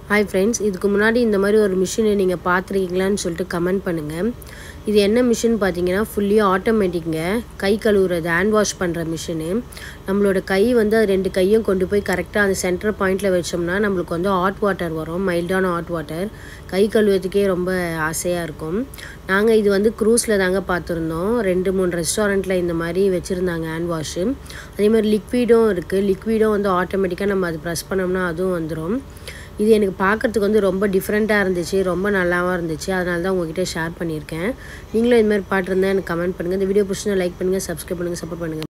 hi friends இதுக்கு முன்னாடி இந்த மாதிரி ஒரு மிஷினை நீங்கள் பார்த்துருக்கீங்களான்னு சொல்லிட்டு கமெண்ட் பண்ணுங்கள் இது என்ன மிஷின் பார்த்தீங்கன்னா ஃபுல்லி ஆட்டோமேட்டிக்ங்க கை கழுவுறது ஹேண்ட் வாஷ் பண்ணுற மிஷினு நம்மளோட கை வந்து அது ரெண்டு கையும் கொண்டு போய் கரெக்டாக அந்த சென்டர் பாயிண்டில் வச்சோம்னா நம்மளுக்கு வந்து ஹாட் வாட்டர் வரும் மைல்டான ஹாட் வாட்டர் கை கழுவுறதுக்கே ரொம்ப ஆசையாக இருக்கும் நாங்கள் இது வந்து க்ரூஸில் தாங்க பார்த்துருந்தோம் ரெண்டு மூணு ரெஸ்டாரண்ட்டில் இந்த மாதிரி வச்சுருந்தாங்க ஹேண்ட் வாஷு அதே மாதிரி லிக்விடும் இருக்குது லிக்விடும் வந்து ஆட்டோமேட்டிக்காக நம்ம அது ப்ரெஸ் பண்ணோம்னா அதுவும் வந்துடும் இது எனக்கு பார்க்குறதுக்கு வந்து ரொம்ப டிஃப்ரெண்ட்டாக இருந்துச்சு ரொம்ப நல்லாவும் இருந்துச்சு அதனால தான் உங்ககிட்ட ஷேர் பண்ணியிருக்கேன் நீங்களும் இது மாதிரி பாட்டு இருந்தால் எனக்கு கமெண்ட் பண்ணுங்கள் இந்த வீடியோ பிடிச்சிருந்தா லைக் பண்ணுங்கள் சப்ஸ்கிரைப் பண்ணுங்கள் சப்போர்ட் பண்ணுங்கள்